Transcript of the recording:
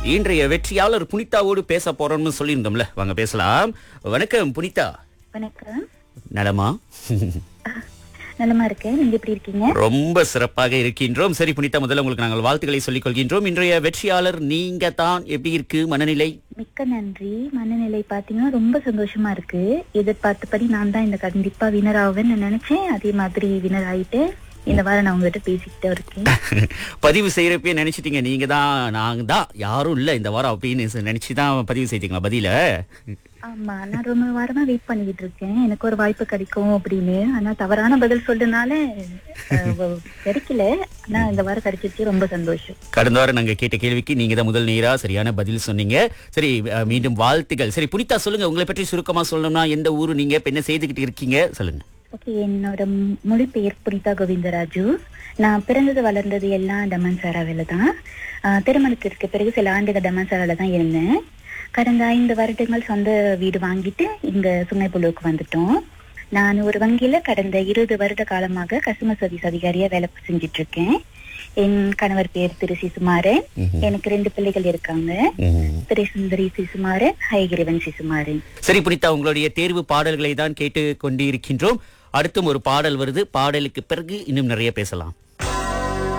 இன்றைய வெற்றியாளர் புனிதாவோடு பேச போறோம்னு சொல்லியிருந்தோம்ல வாங்க பேசலாம் வணக்கம் புனிதா வணக்கம் நலமா நலமா இருக்கேன் நீங்க எப்படி இருக்கீங்க ரொம்ப சிறப்பாக இருக்கின்றோம் சரி புனிதா முதல்ல உங்களுக்கு நாங்கள் வாழ்த்துக்களை சொல்லிக் கொள்கின்றோம் இன்றைய வெற்றியாளர் நீங்க தான் எப்படி இருக்கு மனநிலை மிக்க நன்றி மனநிலை பாத்தீங்கன்னா ரொம்ப சந்தோஷமா இருக்கு எதிர்பார்த்தபடி நான் தான் இந்த கண்டிப்பா வினர் ஆவேன்னு நினைச்சேன் அதே மாதிரி வினர் ஆயிட்டு இந்த வாரம் நான் உங்ககிட்ட பேசிக்கிட்டே இருக்கேன் பதிவு செய்யறப்பே நினைச்சிட்டீங்க நீங்க தான் நாங்க தான் யாரும் இல்ல இந்த வாரம் அப்படின்னு நினைச்சு தான் பதிவு செய்தீங்களா பதில ஆமா நான் ரொம்ப வாரமா வெயிட் பண்ணிக்கிட்டு இருக்கேன் எனக்கு ஒரு வாய்ப்பு கிடைக்கும் அப்படின்னு ஆனா தவறான பதில் சொல்றதுனால அஹ், வ- கிடைக்கல ஆனா இந்த வாரம் கிடைச்சிருச்சு ரொம்ப சந்தோஷம் கடந்த வாரம் நாங்க கேட்ட கேள்விக்கு நீங்க தான் முதல் நேரா சரியான பதில் சொன்னீங்க சரி அஹ், மீண்டும் வாழ்த்துக்கள் சரி புனிதா சொல்லுங்க உங்களை பற்றி சுருக்கமா சொல்லணும்னா எந்த ஊரு நீங்க இப்ப என்ன செய்துகிட்டு இருக்கீங்க சொல்லுங்க ஓகே என்னோட மு- முழு பெயர் புனிதா கோவிந்தராஜு நான் பிறந்தது வளர்ந்தது எல்லாம் டமன்சாராவில தான் ஆஹ் திருமணத்திற்கு பிறகு சில ஆண்டுகள் டமன்சாரால தான் இருந்தேன் கடந்த ஐந்து வருடங்கள் சொந்த வீடு வாங்கிட்டு இங்க சுங்கைப்புழுவுக்கு வந்துட்டோம் நான் ஒரு வங்கியில கடந்த இருபது வருட காலமாக கஸ்டமர் சர்வீஸ் அதிகாரியா வேலை செஞ்சுட்டு இருக்கேன் என் கணவர் பேர் திரு சிசுமாரன் எனக்கு ரெண்டு பிள்ளைகள் இருக்காங்க திரு சுந்தரி சிசுமாரன் ஹைகிரிவன் சிசுமாரன் சரி புனிதா உங்களுடைய தேர்வு பாடல்களை தான் கேட்டு கொண்டிருக்கின்றோம் அடுத்தும் ஒரு பாடல் வருது பாடலுக்கு பிறகு இன்னும் நிறைய பேசலாம்